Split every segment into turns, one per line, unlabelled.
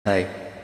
Hi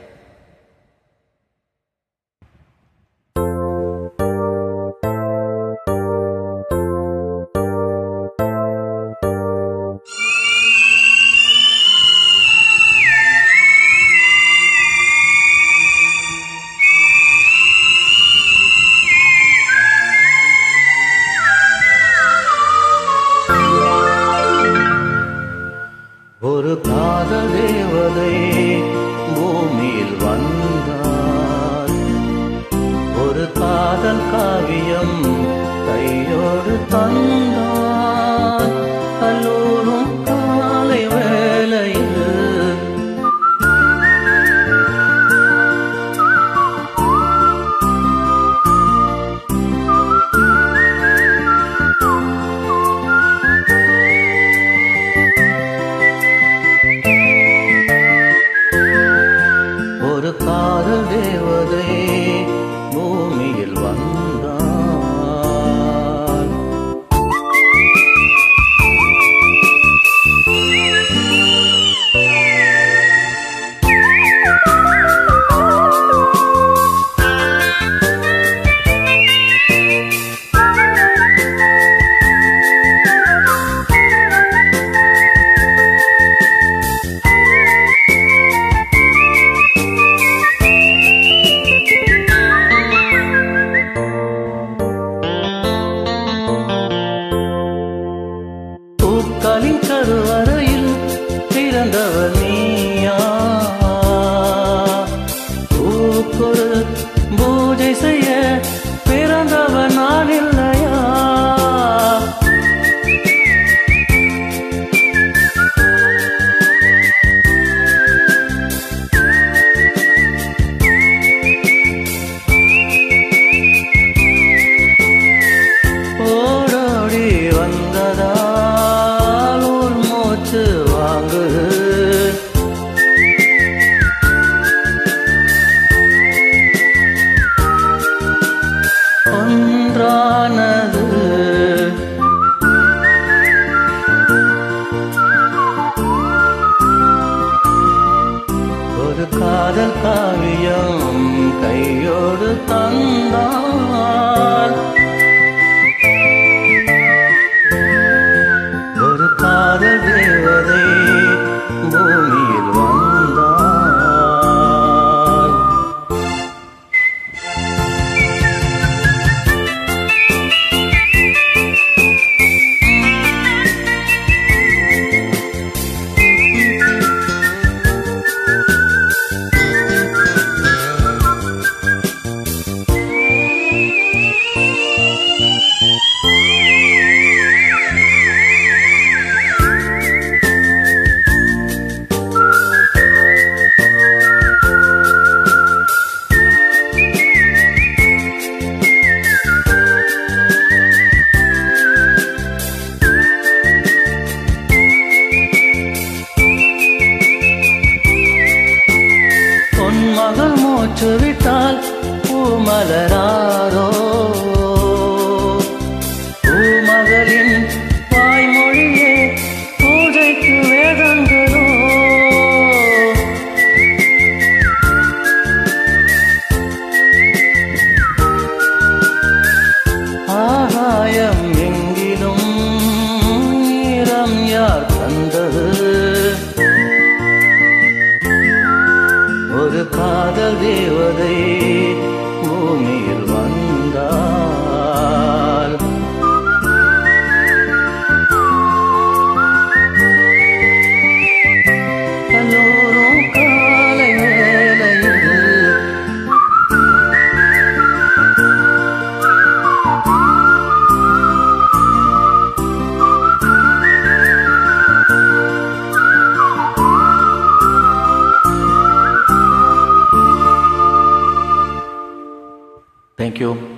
ஒரு காதல் தேவதை பூமியில் வந்தார் ஒரு காதல் காவியம் கையோடு தந்தார் கல்லூரும் காலை வேளையில் ஒரு காதல் தேவதை பூமியில் வந்தார் பூக்களின் கருவறையில் பிறந்தவர் நீயா பூக்கொரு பூஜை செய்ய பிறந்தவர் நான் இல்லையா ஓடோடி வந்ததால் ஒரு மூச்சு வாங்குது ஒன்றானது ஒரு காதல் காவியம் கையோடு தந்தால் ஒரு காதல் தேவதை பூமியில் வந்தாள் பொன் மகள் மூச்சு விட்டால் பூமலராரோ பூமகளின் வாய்மொழியே பூஜைக்கு வேதங்களோ ஆகாயம் எங்கிலும் ஈரம் யார் தந்தது ஒரு காதல் தேவதை பூமியில் வந்தால் எல்லோரும் காலை வேளையில் Thank you.